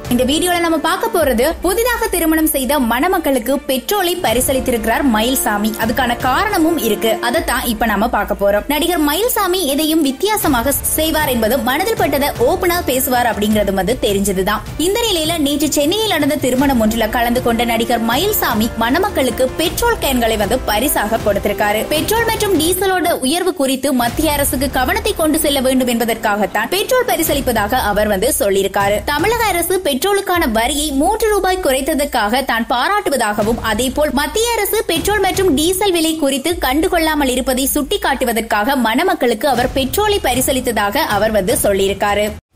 இந்த வீடியோல நம்ம பார்க்க போறது புதிதாக திருமணம் செய்த மணமக்களுக்கு பெட்ரோலை பரிசளித்திருக்கிறார் மயில்சாமி அதுக்கான காரணமும் இருக்கு அதைத்தான் இப்ப நாம பார்க்க போறோம் நடிகர் மயில்சாமி எதையும் வித்தியாசமாக செய்வார் என்பது மனதில் பட்டதை ஓபனா பேசுவார் அப்படிங்கறது வந்து தெரிஞ்சதுதான் இந்த நிலையில நேற்று சென்னையில் நடந்த திருமணம் ஒன்றில் கலந்து கொண்ட நடிகர் மயில்சாமி மணமக்களுக்கு பெட்ரோல் கேன்களை வந்து பரிசாக கொடுத்திருக்காரு பெட்ரோல் மற்றும் டீசலோட உயர்வு குறித்து மத்திய அரசுக்கு கவனத்தை கொண்டு செல்ல வேண்டும் என்பதற்காகத்தான் பெட்ரோல் பரிசளிப்பதாக அவர் வந்து சொல்லியிருக்காரு தமிழக அரசு பெட்ரோலுக்கான வரியை மூன்று ரூபாய் குறைத்ததற்காக தான் பாராட்டுவதாகவும் அதேபோல் மத்திய அரசு பெட்ரோல் மற்றும் டீசல் விலை குறித்து கண்டுகொள்ளாமல் இருப்பதை சுட்டிக்காட்டுவதற்காக மணமக்களுக்கு அவர் பெட்ரோலை பரிசளித்ததாக அவர் வந்து சொல்லியிருக்காரு